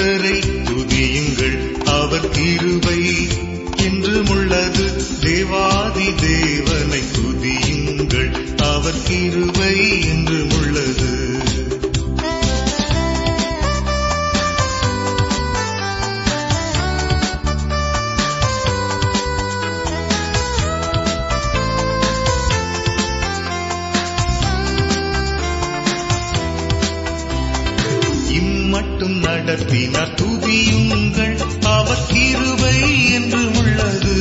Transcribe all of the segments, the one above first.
கர்த்தரை துதியுங்கள் அவர் கிருபை என்றும் உள்ளது தேவாதி தேவனை துதியுங்கள் அவர் கிருபை என்றும் உள்ளது இம்மட்டும் நடத்தினார் துதியுங்கள் அவர் கிருபை என்றும் உள்ளது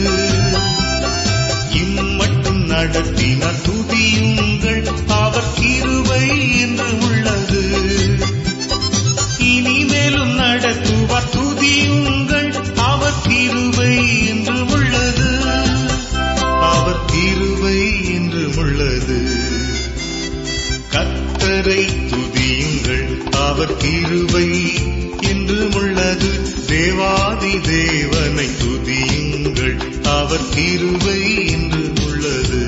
இம்மட்டும் நடத்தினார் துதியுங்கள் அவர் கிருபை என்றும் உள்ளது இனிமேலும் நடத்துவார் துதியுங்கள் அவர் கிருபை என்றும் உள்ளது அவர் கிருபை என்றும் உள்ளது கத்தரை துதியுங்கள் அவர் கிருபை என்றும் உள்ளது தேவாதி தேவனை துதியுங்கள் அவர் கிருபை என்றும் உள்ளது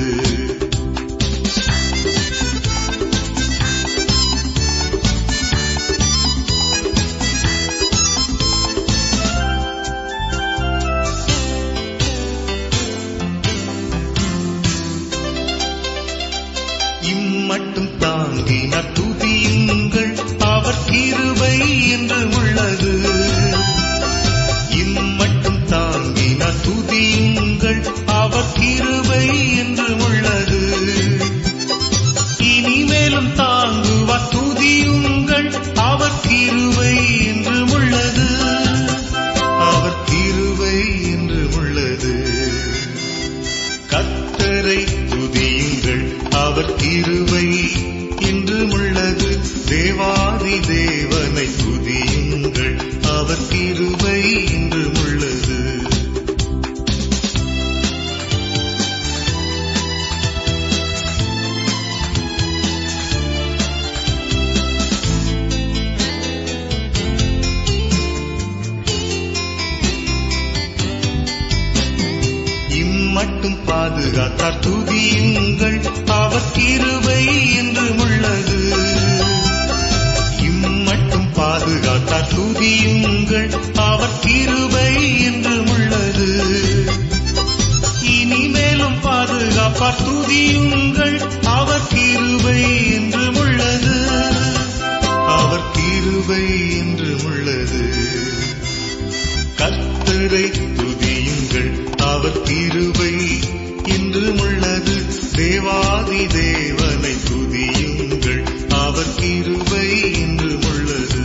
இம்மட்டும் தாங்கினார் துதியுங்கள் அவர் கிருபை என்று உள்ளது இம்மட்டும் தாங்கினார் துதியுங்கள் அவர் கிருபை என்று உள்ளது இனிமேலும் தாங்குவார் துதியுங்கள் அவர் கிருபை என்று உள்ளது அவர் கிருபை என்று உள்ளது கத்தரை துதியுங்கள் அவர் கிருபை என்றும் உள்ளது தேவாதி தேவனை துதியுங்கள் அவர் கிருபை என்றும் உள்ளது இம்மட்டும் பாதுகாத்தார் துதியுங்கள் அவர் கிருபை என்றும் உள்ளது இம்மட்டும் பாதுகாத்தார் துதியுங்கள் அவர் கிருபை என்றும் உள்ளது இனிமேலும் பாதுகாப்பார் துதியுங்கள் அவர் கிருபை என்றும் உள்ளது அவர் கிருபை என்றும் உள்ளது கர்த்தரை துதியுங்கள் அவர் கிருபை என்றும் உள்ளது தேவாதி தேவனை துதியுங்கள் அவர் கிருபை என்றும் உள்ளது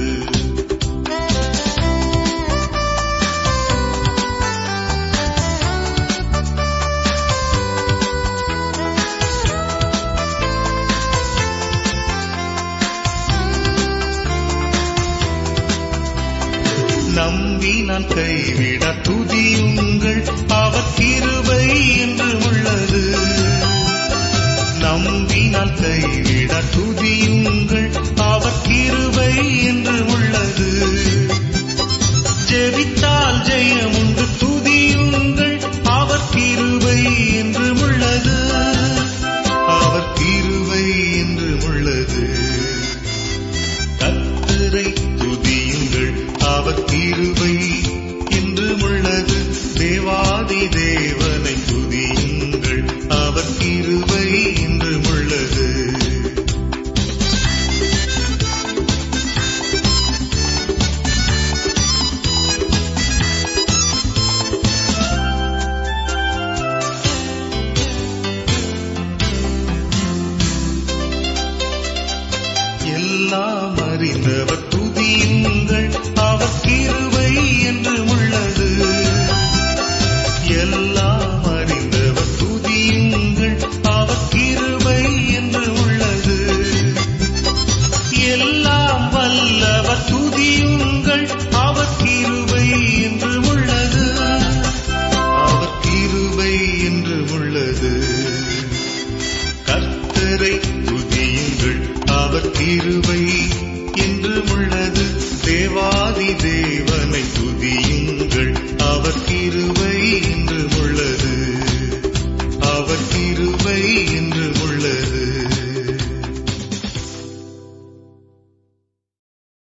நம்பி நான் கைவிட துதியுங்கள் அவர் கிருபை என்று உள்ளது நம்பி நான் கைவிட துதியுங்கள் அவர் கிருபை என்று உள்ளது